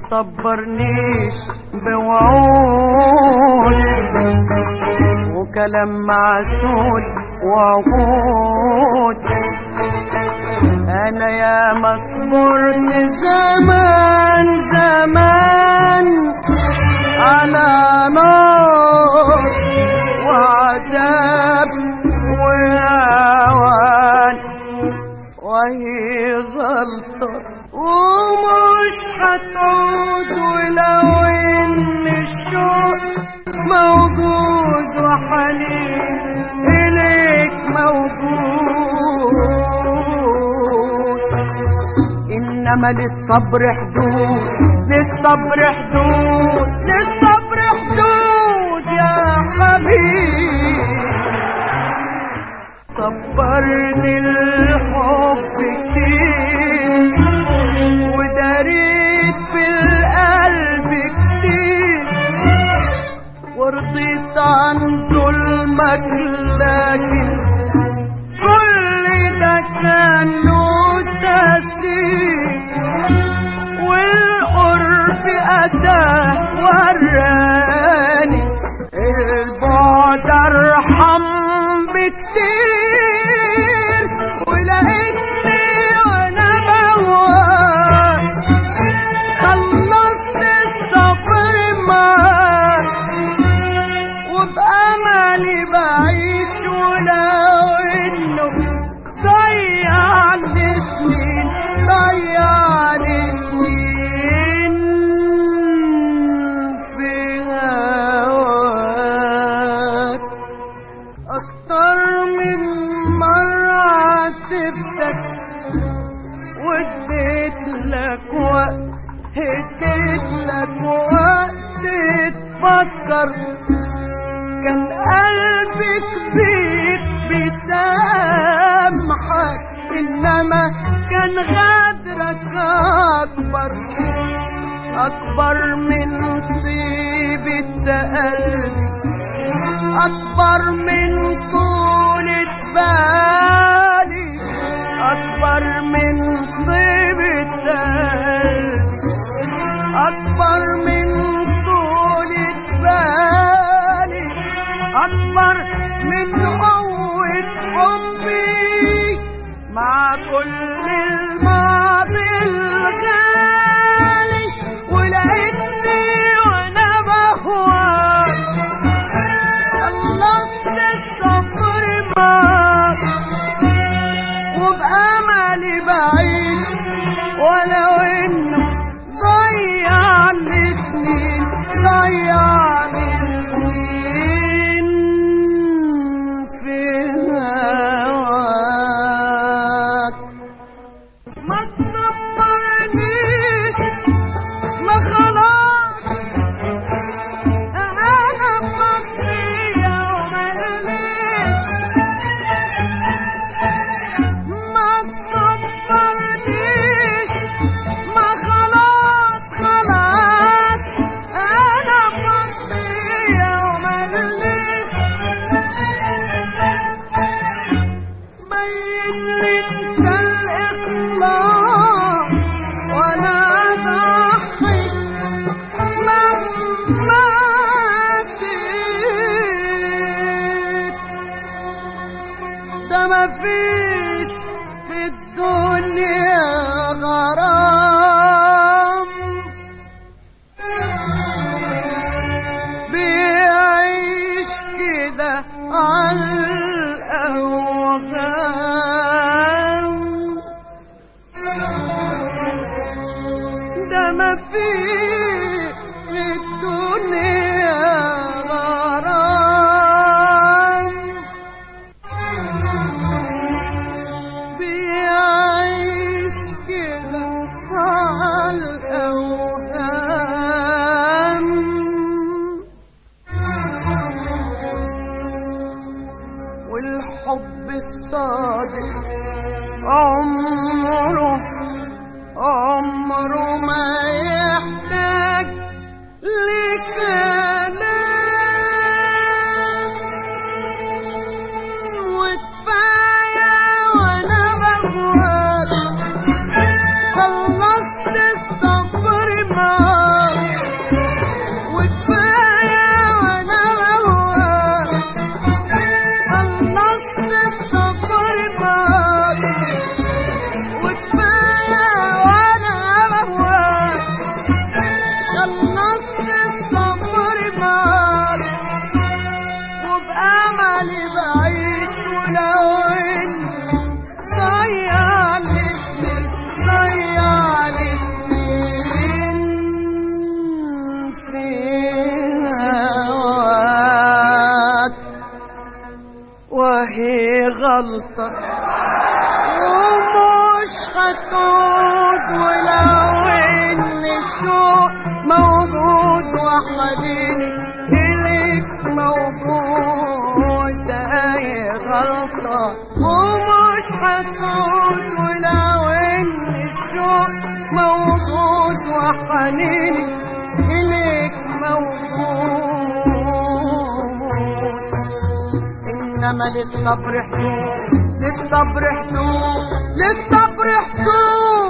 تصبرنيش بوعود وكلام معسول وعقود انا يا مصبرت زمان زمان على نار وعذاب وهوان وهي غلطة ومش هتعود ولو ان الشوق موجود وحنين اليك موجود انما للصبر حدود للصبر حدود للصبر حدود يا حبيبي صبرني الحب كتير وداريت في القلب كتير ورضيت عن ظلمك لكن كل ده كان له تأثير والقرب أساه وراني البعد أرحم بكتير ولقيتني وأنا بواب خلصت الصبر معاك وبأملي بعيش ولو إنه ضيع لي سنين ضيع لي سنين في هواك أكتر من مرة عاتبتك واديت لك وقت اديت لك وقت تفكر كان قلبي كبير بيسامحك انما كان غدرك اكبر اكبر من طيبة قلبي اكبر من طولة بالي اكبر من طيبة قلبي اكبر من طولة بالي اكبر من قوة حبي مع كل الماضي الغالي ولقيتني وانا بهواك خلصت الصبر معاك وبأملي بعيش ولو انه ضيع لي سنين ضيع لي سنين في هواك ما تصبرنيش ما خلاص انا مطفية ومليت ما تصبرنيش ما خلاص خلاص انا مطفية ومليت بين لي انت الاقلاع وانا ضحي مهما سيت ده مفيش في الدنيا غرام بيعيش كده عالأوهام ده مفيش في الدنيا غرام بيعيش كده عالأوهام والحب الصادق عمره عمره ما يحتاج لكلام وكفاية وانا بهواك خلصت الصبر معاك حالي بعيش ولو اني ضيع لي سنين ضيع لي سنين في هواك وهي غلطة ومش هتعود ولو ان الشوق موجود وحنيني اليك موجود ده هي غلطة ومش هتعود ولو ان الشوق موجود وحنيني اليك موجود انما للصبر حدود للصبر حدود للصبر حدود